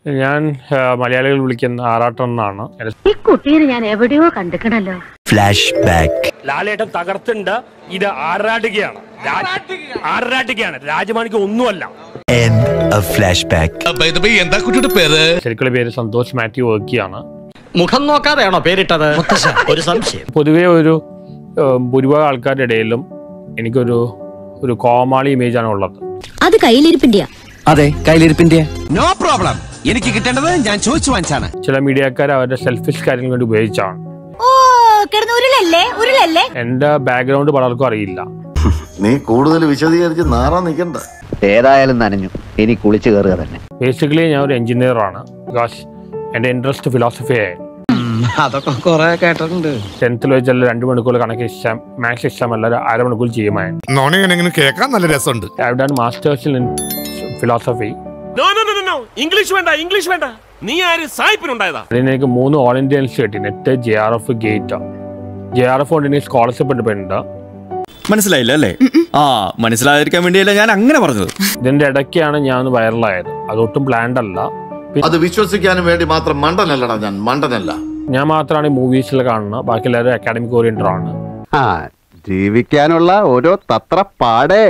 ഞാൻ ആ, മലയാളികൾ വിളിക്കുന്ന ആറാട്ടം എന്നാണ് ഈ കുട്ടീനെ ഞാൻ എവിടെയോ കണ്ടിക്കണല്ലോ ഫ്ലാഷ് ബാക്ക് ലാലേട്ടൻ തകർത്തുണ്ട് ഇത് ആറാടുകയാണ് ആറാടുകയാണ് രാജമാണിക്ക് ഒന്നുമല്ല എൻഡ് ഓഫ് ഫ്ലാഷ് ബാക്ക് എന്താ കുട്ടിയുടെ പേര് ശരിക്കുള്ള പേര് സന്തോഷ് മാത്യു വർക്കിയാണ് മുഖം നോക്കാതെയാണോ പേരിട്ടത് ഒരു സംശയം പൊതുവേ ഒരു ആ, ഭൂരിഭാഗം ആൾക്കാരുടെ ഇടയിലും എനിക്കൊരു ഒരു കോമാളി ഇമേജാണ് ഉള്ളത് അത് കയ്യിലിരിപ്പിന്റെയാ അതെ കയ്യിലിരിപ്പിന്റെ നോ പ്രോബ്ലം എനിക്ക് കിട്ടേണ്ടത് ഞാൻ ചോദിച്ചു വാങ്ങിച്ചാണ് ചില മീഡിയക്കാർ അവരുടെ സെൽഫിഷ് കാര്യങ്ങൾ വേണ്ടി ഉപയോഗിച്ചാണ് ഓ കിടന്ന് ഉരുളല്ലേ ഉരുളല്ലേ എൻ്റെ ബാക്ക്ഗ്രൗണ്ട് പലർക്കും അറിയില്ല നീ കൂടുതൽ വിശദീകരിച്ച് നാറാൻ നിൽക്കണ്ട ഏതായാലും നനഞ്ഞു ഇനി കുളിച്ചു കയറുക തന്നെ ബേസിക്കലി ഞാൻ ഒരു എഞ്ചിനീയർ ആണ് ബിക്കോസ് എൻ്റെ ഇൻട്രസ്റ്റ് ഫിലോസഫി ആയി അതൊക്കെ കൊറേ കേട്ടിട്ടുണ്ട് ടെൻത്തിൽ വെച്ചല്ല രണ്ട് മണിക്കൂർ കണക്ക് ഇഷ്ടം മാത്സ് എക്സാം അല്ല ഒരു അരമണിക്കൂർ ചെയ്യുമായിരുന്നു നോണെങ്ങനെ കേൾക്കാൻ നല്ല രസമുണ്ട് I done masters in philosophy English വേണ്ട ഇംഗ്ലീഷ് വേണ്ട നീ ആര് സായിപ്പിനുണ്ടായതാ അതിന് എനിക്ക് മൂന്ന് ഓൾ ഇന്ത്യൻസ് കിട്ടി NET J R F GATE J R F കൊണ്ട് എനിക്ക് സ്കോളർഷിപ്പ് ഉണ്ട് മനസ്സിലായില്ല അല്ലേ ആ മനസ്സിലാതിരിക്കാൻ വേണ്ടിയല്ല ഞാൻ അങ്ങനെ പറഞ്ഞത് ഇതിന്റെ ഇടയ്ക്കാണ് ഞാൻ ഒന്ന് വൈറലായത് അതൊട്ടും പ്ലാൻഡ് അല്ല അത് വിശ്വസിക്കാനും വേണ്ടി മാത്രം മണ്ടനല്ലടാ ഞാൻ മണ്ടനല്ല ഞാൻ മാത്രമാണ് ഈ മൂവീസിൽ കാണുന്നത് ബാക്കി എല്ലാവരും അക്കാഡമിക് ഓറിയന്റഡ് ആണ് ആ ജീവിക്കാനുള്ള ഓരോ തത്ര പാടേ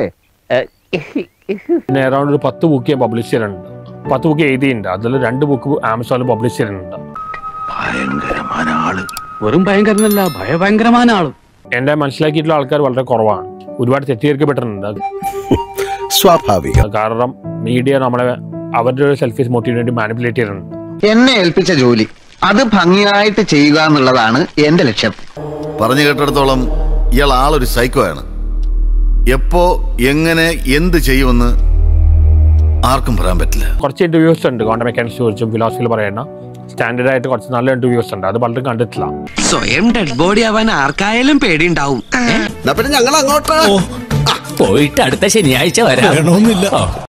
പിന്നെ അറൗണ്ട് ഒരു പത്ത് ബുക്ക് ഞാൻ പബ്ലിഷ് ചെയ്തിട്ടുണ്ട് പത്ത് ബുക്ക് എഴുതിയിട്ടുണ്ട് അതിൽ രണ്ട് ബുക്ക് ആമസോണിൽ പബ്ലിഷ് ചെയ്തിട്ടുണ്ട് ഭയങ്കരമായ ആള് വെറും ഭയങ്കരനല്ല ഭയഭയങ്കരമായ ആളും എന്റെ മനസ്സിലാക്കിയിട്ടുള്ള ആൾക്കാർ വളരെ കുറവാണ് ഒരുപാട് തെറ്റിദ്ധരിക്കപ്പെട്ടിട്ടുണ്ട് സ്വാഭാവികം കാരണം മീഡിയ നമ്മളെ അവരുടെ ഒരു സെൽഫീസ് മോട്ടീവിന് വേണ്ടി മാനിപ്പുലേറ്റ് ചെയ്തിട്ടുണ്ട് എന്നെ ഏൽപ്പിച്ച ജോലി അത് ഭംഗിയായിട്ട് ചെയ്യുക എന്നുള്ളതാണ് എന്റെ ലക്ഷ്യം പറഞ്ഞു കേട്ടിടത്തോളം ഇയാൾ ആളൊരു സൈക്കോ ആണ് എപ്പോ എങ്ങനെ എന്ത് ചെയ്യുമെന്ന് ആർക്കും പറയാൻ പറ്റില്ല കുറച്ച് ഇന്റർവ്യൂസ് ഉണ്ട് ക്വാണ്ടം മെക്കാനിക്സ് കുറിച്ചും ഫിലോസഫിയിൽ പറയുന്ന സ്റ്റാൻഡേർഡ് ആയിട്ട് കുറച്ച് നല്ല ഇന്റർവ്യൂസ് ഉണ്ട് അത് പലരും കണ്ടിട്ടില്ല സ്വയം ഡെഡ് ബോഡി ആവാൻ ആർക്കായാലും പേടിയുണ്ടാവും പിന്നെ ഞങ്ങൾ അങ്ങോട്ട് പോയിട്ട് അടുത്ത ശനിയാഴ്ച വരാം